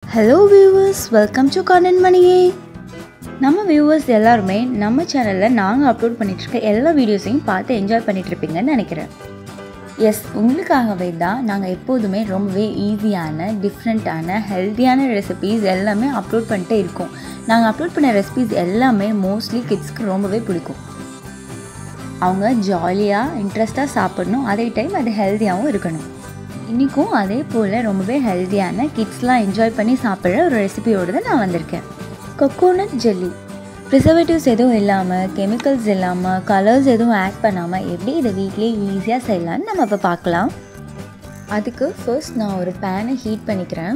hello viewers welcome to கண்ணன் மணியே நம்ம வியூவர்ஸ் எல்லாருமே நம்ம சேனலில் நாங்கள் அப்லோட் பண்ணிகிட்ருக்க எல்லா வீடியோஸையும் பார்த்து என்ஜாய் பண்ணிகிட்ருப்பீங்கன்னு நினைக்கிறேன் எஸ் உங்களுக்காகவே தான் நாங்கள் எப்போதுமே ரொம்பவே ஈஸியான டிஃப்ரெண்ட்டான ஹெல்த்தியான ரெசிபீஸ் எல்லாமே அப்லோட் பண்ணிட்டே இருக்கோம் நாங்கள் அப்லோட் பண்ண ரெசிபீஸ் எல்லாமே மோஸ்ட்லி கிட்ஸ்க்கு ரொம்பவே பிடிக்கும் அவங்க ஜாலியாக இன்ட்ரெஸ்ட்டாக சாப்பிடணும் அதே டைம் அது ஹெல்த்தியாகவும் இருக்கணும் இன்றைக்கும் அதே போல் ரொம்பவே ஹெல்த்தியான கிட்ஸ்லாம் என்ஜாய் பண்ணி சாப்பிட்ற ஒரு ரெசிபியோடு தான் நான் வந்திருக்கேன் கொக்கோனட் ஜெல்லி ப்ரிசர்வேட்டிவ்ஸ் எதுவும் இல்லாமல் கெமிக்கல்ஸ் இல்லாமல் கலர்ஸ் எதுவும் ஆட் பண்ணாமல் எப்படி இதை வீட்லேயே ஈஸியாக செய்யலான்னு நம்ம இப்போ பார்க்கலாம் அதுக்கு ஃபர்ஸ்ட் நான் ஒரு பேனை ஹீட் பண்ணிக்கிறேன்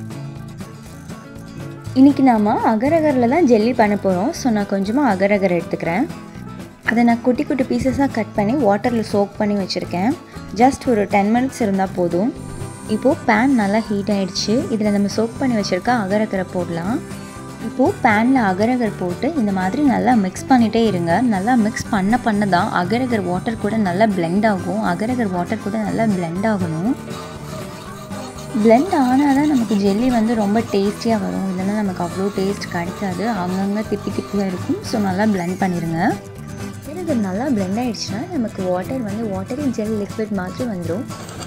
இன்றைக்கி நாம் அகரகரில் தான் ஜெல்லி பண்ண போகிறோம் ஸோ நான் கொஞ்சமாக அகரகர் எடுத்துக்கிறேன் அதை நான் குட்டி குட்டி பீசஸாக கட் பண்ணி வாட்டரில் சோக் பண்ணி வச்சுருக்கேன் ஜஸ்ட் ஒரு டென் மினிட்ஸ் இருந்தால் போதும் இப்போது பேன் நல்லா ஹீட் ஆகிடுச்சு இதில் நம்ம சோக் பண்ணி வச்சுருக்க அகரகரை போடலாம் இப்போது பேனில் அகரகர் போட்டு இந்த மாதிரி நல்லா மிக்ஸ் பண்ணிகிட்டே இருங்க நல்லா மிக்ஸ் பண்ண பண்ண தான் அகரகர் வாட்டர் கூட நல்லா பிளெண்ட் ஆகும் அகரகர் வாட்டர் கூட நல்லா பிளெண்ட் ஆகணும் பிளெண்ட் ஆனால் தான் நமக்கு ஜெல்லி வந்து ரொம்ப டேஸ்டியாக வரும் இல்லைன்னா நமக்கு அவ்வளோ டேஸ்ட் கிடைக்காது அங்கங்கே திப்பி திப்பியாக இருக்கும் ஸோ நல்லா பிளெண்ட் பண்ணிடுங்க இது நல்லா பிளெண்ட் ஆகிடுச்சுன்னா நமக்கு வாட்டர் வந்து வாட்டரி ஜெல் லிக்விட் மாதிரி வந்துடும்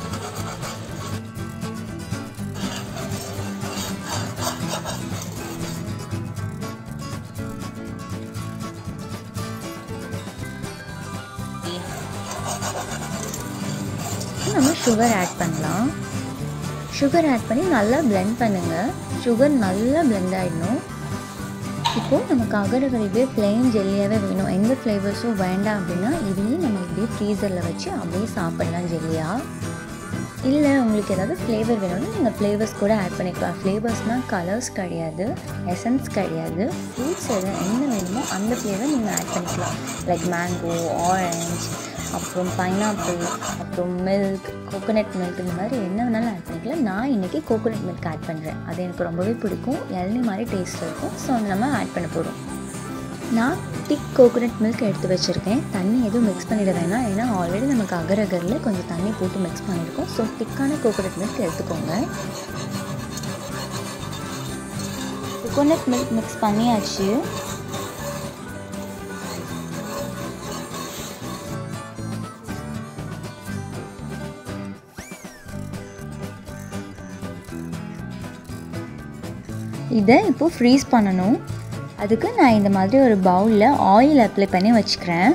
நம்ம சுகர் ஆட் பண்ணலாம் சுகர் ஆட் பண்ணி நல்லா பிளெண்ட் பண்ணுங்கள் சுகர் நல்லா பிளெண்ட் ஆகிடணும் இப்போது நமக்கு அகரகர் இதே பிளெயின் ஜெல்லியாகவே வேணும் எந்த ஃப்ளேவர்ஸும் வேண்டாம் அப்படின்னா இதையும் நம்ம இப்படியே ஃப்ரீசரில் வச்சு அப்படியே சாப்பிட்லாம் ஜெல்லியாக இல்லை உங்களுக்கு ஏதாவது ஃப்ளேவர் வேணும்னா நீங்கள் ஃப்ளேவர்ஸ் கூட ஆட் பண்ணிக்கலாம் ஃப்ளேவர்ஸ்னால் கலர்ஸ் கிடையாது எசன்ஸ் கிடையாது ஃப்ரூட்ஸ் எது என்ன வேணுமோ அந்த ஃப்ளேவர் நீங்கள் ஆட் பண்ணிக்கலாம் லைக் மேங்கோ ஆரஞ்ச் அப்புறம் பைனாப்பிள் அப்புறம் மில்க் கோகோனட் மில்க் இந்த மாதிரி என்ன வேணாலும் ஆட் பண்ணிக்கலாம் நான் இன்றைக்கி கோகோனட் மில்க் ஆட் பண்ணுறேன் அது எனக்கு ரொம்பவே பிடிக்கும் இளநி மாதிரி டேஸ்ட் இருக்கும் ஸோ நம்ம ஆட் பண்ண போகிறோம் நான் திக் கோகோனட் மில்க் எடுத்து வச்சுருக்கேன் தண்ணி எதுவும் மிக்ஸ் பண்ணிட வேணாம் ஏன்னா ஆல்ரெடி நமக்கு அகரகரில் கொஞ்சம் தண்ணி போட்டு மிக்ஸ் பண்ணியிருக்கோம் ஸோ திக்கான கோகோனட் மில்க் எடுத்துக்கோங்க கோகோனட் மில்க் மிக்ஸ் பண்ணியாச்சு இதை இப்போது ஃப்ரீஸ் பண்ணணும் அதுக்கு நான் இந்த மாதிரி ஒரு பவுலில் ஆயில் அப்ளை பண்ணி வச்சுக்கிறேன்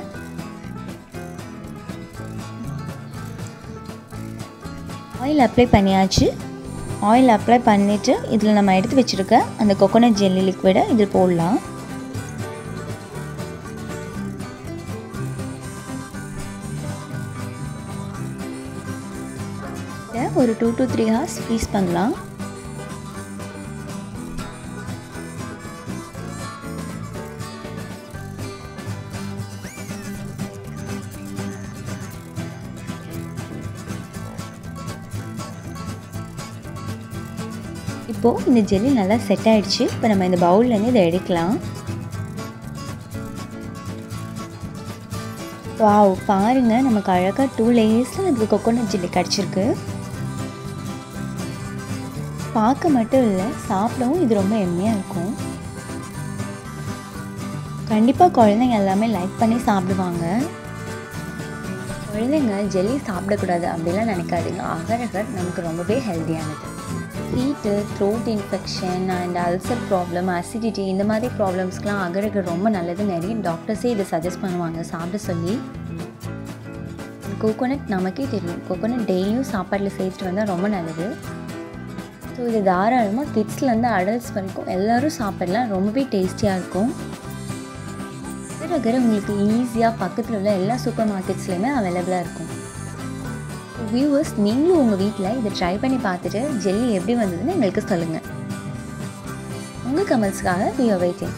ஆயில் அப்ளை பண்ணியாச்சு ஆயில் அப்ளை பண்ணிவிட்டு இதில் நம்ம எடுத்து வச்சுருக்க அந்த கொக்கோனட் ஜெல்லி லிக்விடை இதில் போடலாம் ஒரு two to three hours freeze பண்ணலாம் இப்போது இந்த ஜெல்லி நல்லா செட் ஆகிடுச்சு இப்போ நம்ம இந்த பவுல்லேருந்து இதை எடுக்கலாம் வாவ் பாருங்கள் நமக்கு அழகாக டூ லேயர்ஸில் நமக்கு கொக்கோனட் ஜெல்லி கிடச்சிருக்கு பார்க்க மட்டும் இல்லை சாப்பிடவும் இது ரொம்ப எம்மையாக இருக்கும் கண்டிப்பாக குழந்தைங்க எல்லாமே லைக் பண்ணி சாப்பிடுவாங்க குழந்தைங்க ஜெல்லி சாப்பிடக்கூடாது அப்படிலாம் நினைக்காதீங்க அகரகர் நமக்கு ரொம்பவே ஹெல்த்தியானது heat throat infection and ulcer problem acidity இந்த மாதிரி ப்ராப்ளம்ஸ்க்கெலாம் அகரகர் ரொம்ப நல்லது நிறைய டாக்டர்ஸே இதை சஜஸ்ட் பண்ணுவாங்க சாப்பிட சொல்லி கோகோனட் நமக்கே தெரியும் கோகோனட் டெய்லியும் சாப்பாட்டில் சேர்த்துட்டு வந்தால் ரொம்ப நல்லது ஸோ இது தாராளமாக கிட்ஸ்லேருந்து அடல்ட்ஸ் வரைக்கும் எல்லோரும் சாப்பிடலாம் ரொம்பவே டேஸ்டியாக இருக்கும் அகரகர் உங்களுக்கு ஈஸியாக பக்கத்தில் உள்ள எல்லா சூப்பர் மார்க்கெட்ஸ்லேயுமே அவைலபிளாக இருக்கும் வியூவர்ஸ் நீங்களும் உங்கள் வீட்டில் இதை ட்ரை பண்ணி பார்த்துட்டு ஜெல்லி எப்படி வந்ததுன்னு எங்களுக்கு சொல்லுங்கள் உங்கள் கமெண்ட்ஸ்க்காக வி ஆர் வெயிட்டிங்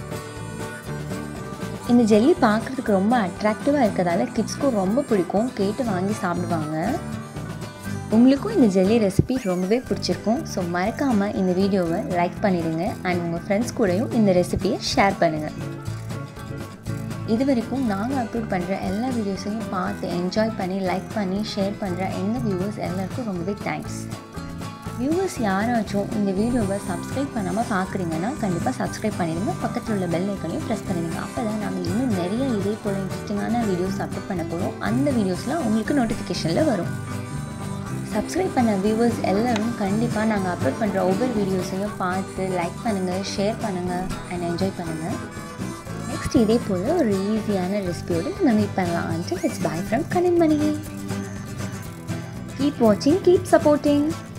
இந்த ஜெல்லி பார்க்குறதுக்கு ரொம்ப அட்ராக்டிவாக இருக்கிறதால கிட்ஸ்க்கும் ரொம்ப பிடிக்கும் கேட்டு வாங்கி சாப்பிடுவாங்க உங்களுக்கும் இந்த ஜெல்லி ரெசிபி ரொம்பவே பிடிச்சிருக்கும் ஸோ மறக்காமல் இந்த வீடியோவை லைக் பண்ணிடுங்க அண்ட் உங்கள் ஃப்ரெண்ட்ஸ் கூடயும் இந்த ரெசிபியை ஷேர் பண்ணுங்கள் இது வரைக்கும் நாங்கள் அப்லோட் பண்ணுற எல்லா வீடியோஸையும் பார்த்து என்ஜாய் பண்ணி லைக் பண்ணி ஷேர் பண்ணுற எங்கள் வியூவர்ஸ் எல்லாருக்கும் ரொம்பவே தேங்க்ஸ் வியூவர்ஸ் யாராச்சும் இந்த வீடியோவை சப்ஸ்கிரைப் பண்ணாமல் பார்க்குறீங்கன்னா கண்டிப்பாக சப்ஸ்கிரைப் பண்ணிடுங்க பக்கத்தில் உள்ள பெல் ஐக்கனையும் ப்ரெஸ் பண்ணிடுங்க அப்போ தான் நாங்கள் இன்னும் நிறைய இதே போல் இன்ட்ரெஸ்டிங்கான வீடியோஸ் அப்லோட் பண்ண போகிறோம் அந்த வீடியோஸ்லாம் உங்களுக்கு நோட்டிஃபிகேஷனில் வரும் சப்ஸ்கிரைப் பண்ண வியூவர்ஸ் எல்லோரும் கண்டிப்பாக நாங்கள் அப்லோட் பண்ணுற ஒவ்வொரு வீடியோஸையும் பார்த்து லைக் பண்ணுங்கள் ஷேர் பண்ணுங்கள் அண்ட் என்ஜாய் பண்ணுங்கள் நெக்ஸ்ட் இதே போல் ஒரு ஈஸியான ரெசிபியோடு நம்ம மீட் பண்ணலாம் and it's bye from Kanninmani keep வாட்சிங் கீப் சப்போர்ட்டிங்